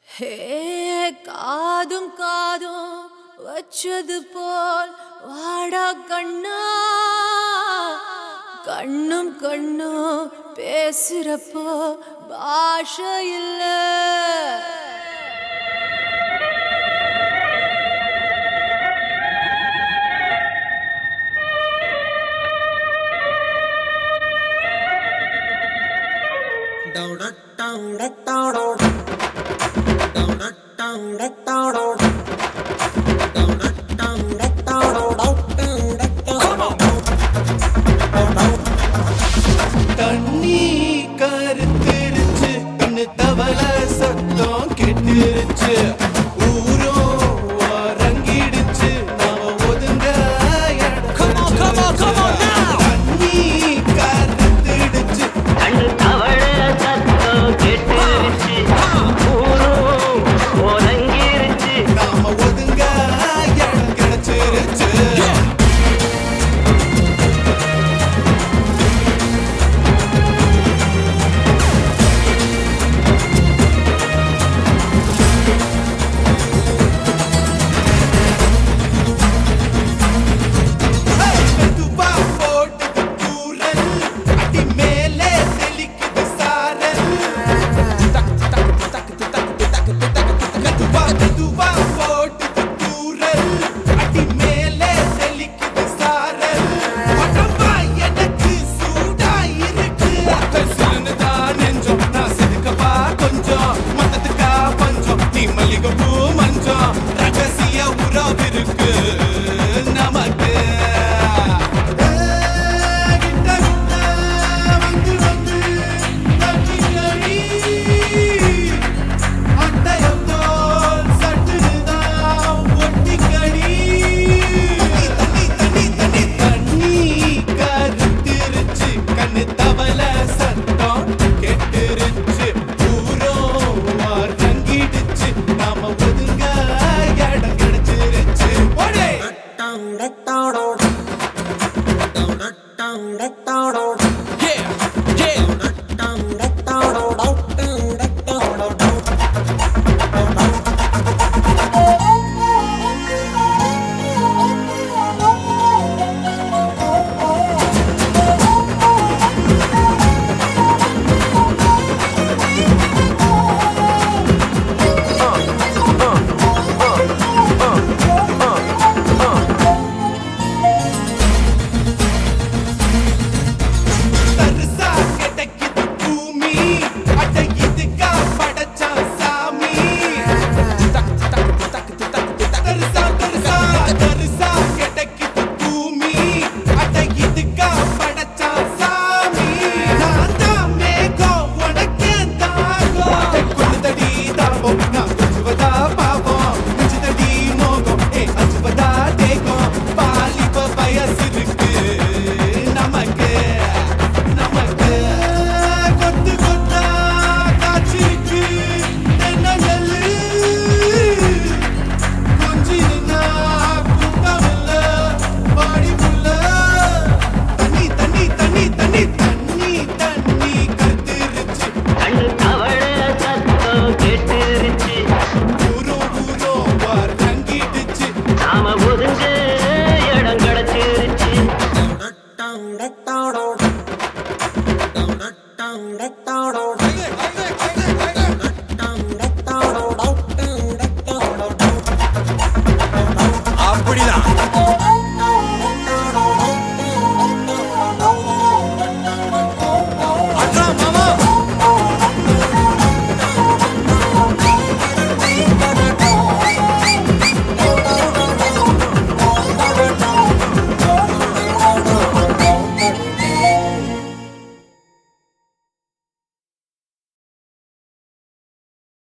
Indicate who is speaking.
Speaker 1: ஹே காதும் காதும் வச்சது போல் வாடா கண்ணா கண்ணும் கண்ணும் பேசுறப்போ பாஷை இல்லை
Speaker 2: தண்ணி கருத்திருச்சு கண்ணு தவள சத்தம் கெட்டுருச்சு ஊரும் அரங்கிடுச்சு நாம ஒதுங்க இடம் கிடைச்சிருச்சு. தண்ணி கருத்திடுச்சு
Speaker 3: கண்ணு தவழ சத்தம் கெட்டுருச்சு ஊரும் உறங்கிருச்சு
Speaker 2: நாம ஒதுங்க இடம் கிடைச்சிருச்சு மெதுவா போட்டது தூரல் அடி மேலே தெளிக்குது சாரல் மெதுவா மெதுவா போட்டது தூரல் அடி மேலே தெளிக்குது சாரல் உடம்பா எனக்கு சூடா இருக்கு சிலுன்னு தான் நெஞ்சம் நான் செதுக்கப்பா கொஞ்சம்